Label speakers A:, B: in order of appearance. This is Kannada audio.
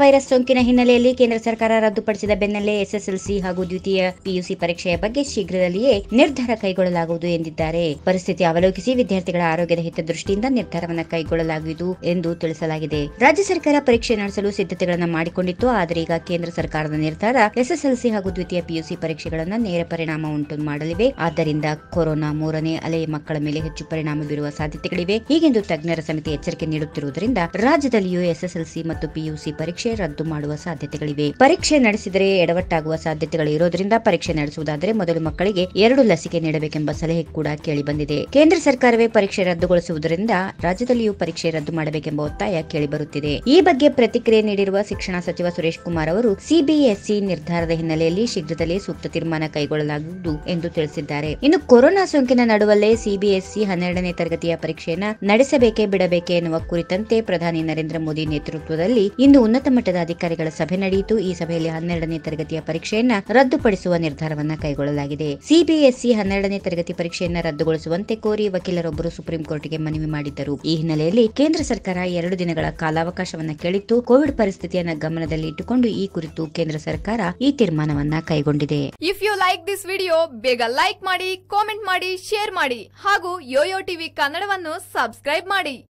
A: ವೈರಸ್ ಸೋಂಕಿನ ಹಿನ್ನೆಲೆಯಲ್ಲಿ ಕೇಂದ್ರ ಸರ್ಕಾರ ರದ್ದುಪಡಿಸಿದ ಬೆನ್ನಲ್ಲೇ ಎಸ್ಎಸ್ಎಲ್ಸಿ ಹಾಗೂ ದ್ವಿತೀಯ ಪಿಯುಸಿ ಪರೀಕ್ಷೆಯ ಬಗ್ಗೆ ಶೀಘ್ರದಲ್ಲಿಯೇ ನಿರ್ಧಾರ ಕೈಗೊಳ್ಳಲಾಗುವುದು ಎಂದಿದ್ದಾರೆ ಪರಿಸ್ಥಿತಿ ಅವಲೋಕಿಸಿ ವಿದ್ಯಾರ್ಥಿಗಳ ಆರೋಗ್ಯದ ಹಿತದೃಷ್ಟಿಯಿಂದ ನಿರ್ಧಾರವನ್ನು ಕೈಗೊಳ್ಳಲಾಗುವುದು ಎಂದು ತಿಳಿಸಲಾಗಿದೆ ರಾಜ್ಯ ಸರ್ಕಾರ ಪರೀಕ್ಷೆ ನಡೆಸಲು ಸಿದ್ಧತೆಗಳನ್ನು ಮಾಡಿಕೊಂಡಿತ್ತು ಆದರೆ ಈಗ ಕೇಂದ್ರ ಸರ್ಕಾರದ ನಿರ್ಧಾರ ಎಸ್ಎಸ್ಎಲ್ಸಿ ಹಾಗೂ ದ್ವಿತೀಯ ಪಿಯುಸಿ ಪರೀಕ್ಷೆಗಳನ್ನು ನೇರ ಪರಿಣಾಮ ಉಂಟು ಮಾಡಲಿವೆ ಆದ್ದರಿಂದ ಕೊರೋನಾ ಮೂರನೇ ಅಲೆ ಮಕ್ಕಳ ಮೇಲೆ ಹೆಚ್ಚು ಪರಿಣಾಮ ಬೀರುವ ಸಾಧ್ಯತೆಗಳಿವೆ ಹೀಗೆಂದು ತಜ್ಞರ ಸಮಿತಿ ಎಚ್ಚರಿಕೆ ನೀಡುತ್ತಿರುವುದರಿಂದ ರಾಜ್ಯದಲ್ಲಿಯೂ ಎಸ್ಎಸ್ಎಲ್ಸಿ ಮತ್ತು ಪಿಯುಸಿ ಪರೀಕ್ಷೆ ರದ್ದು ಮಾಡುವ ಸಾಧ್ಯತೆಗಳಿವೆ ಪರೀಕ್ಷೆ ನಡೆಸಿದರೆ ಎಡವಟ್ಟಾಗುವ ಸಾಧ್ಯತೆಗಳು ಇರೋದ್ರಿಂದ ಪರೀಕ್ಷೆ ನಡೆಸುವುದಾದರೆ ಮೊದಲು ಮಕ್ಕಳಿಗೆ ಎರಡು ಲಸಿಕೆ ನೀಡಬೇಕೆಂಬ ಸಲಹೆ ಕೂಡ ಕೇಳಿಬಂದಿದೆ ಕೇಂದ್ರ ಸರ್ಕಾರವೇ ಪರೀಕ್ಷೆ ರದ್ದುಗೊಳಿಸುವುದರಿಂದ ರಾಜ್ಯದಲ್ಲಿಯೂ ಪರೀಕ್ಷೆ ರದ್ದು ಮಾಡಬೇಕೆಂಬ ಒತ್ತಾಯ ಕೇಳಿಬರುತ್ತಿದೆ ಈ ಬಗ್ಗೆ ಪ್ರತಿಕ್ರಿಯೆ ನೀಡಿರುವ ಶಿಕ್ಷಣ ಸಚಿವ ಸುರೇಶ್ ಕುಮಾರ್ ಅವರು ಸಿಬಿಎಸ್ಇ ನಿರ್ಧಾರದ ಹಿನ್ನೆಲೆಯಲ್ಲಿ ಶೀಘ್ರದಲ್ಲೇ ಸೂಕ್ತ ತೀರ್ಮಾನ ಕೈಗೊಳ್ಳಲಾಗುವುದು ಎಂದು ತಿಳಿಸಿದ್ದಾರೆ ಇನ್ನು ಕೊರೋನಾ ಸೋಂಕಿನ ನಡುವಲ್ಲೇ ಸಿಬಿಎಸ್ಇ ಹನ್ನೆರಡನೇ ತರಗತಿಯ ಪರೀಕ್ಷೆಯನ್ನ ನಡೆಸಬೇಕೇ ಬಿಡಬೇಕೆ ಎನ್ನುವ ಕುರಿತಂತೆ ಪ್ರಧಾನಿ ನರೇಂದ್ರ ಮೋದಿ ನೇತೃತ್ವದಲ್ಲಿ ಇಂದು ಉನ್ನತ ಮಟ್ಟದ ಅಧಿಕಾರಿಗಳ ಸಭೆ ನಡೆಯಿತು ಈ ಸಭೆಯಲ್ಲಿ ಹನ್ನೆರಡನೇ ತರಗತಿಯ ಪರೀಕ್ಷೆಯನ್ನ ರದ್ದುಪಡಿಸುವ ನಿರ್ಧಾರವನ್ನ ಕೈಗೊಳ್ಳಲಾಗಿದೆ ಸಿಬಿಎಸ್ಇ ಹನ್ನೆರಡನೇ ತರಗತಿ ಪರೀಕ್ಷೆಯನ್ನ ರದ್ದುಗೊಳಿಸುವಂತೆ ಕೋರಿ ವಕೀಲರೊಬ್ಬರು ಸುಪ್ರೀಂ ಕೋರ್ಟ್ಗೆ ಮನವಿ ಮಾಡಿದ್ದರು ಈ ಹಿನ್ನೆಲೆಯಲ್ಲಿ ಕೇಂದ್ರ ಸರ್ಕಾರ ಎರಡು ದಿನಗಳ ಕಾಲಾವಕಾಶವನ್ನ ಕೇಳಿತ್ತು ಕೋವಿಡ್ ಪರಿಸ್ಥಿತಿಯನ್ನ ಗಮನದಲ್ಲಿ ಇಟ್ಟುಕೊಂಡು ಈ ಕುರಿತು ಕೇಂದ್ರ ಸರ್ಕಾರ ಈ ತೀರ್ಮಾನವನ್ನ ಕೈಗೊಂಡಿದೆ
B: if you like this video ಬೇಗ ಲೈಕ್ ಮಾಡಿ ಕಾಮೆಂಟ್ ಮಾಡಿ ಶೇರ್ ಮಾಡಿ ಹಾಗೂ ಯೋಯೋ ಟಿವಿ ಕನ್ನಡವನ್ನು ಸಬ್ಸ್ಕ್ರೈಬ್ ಮಾಡಿ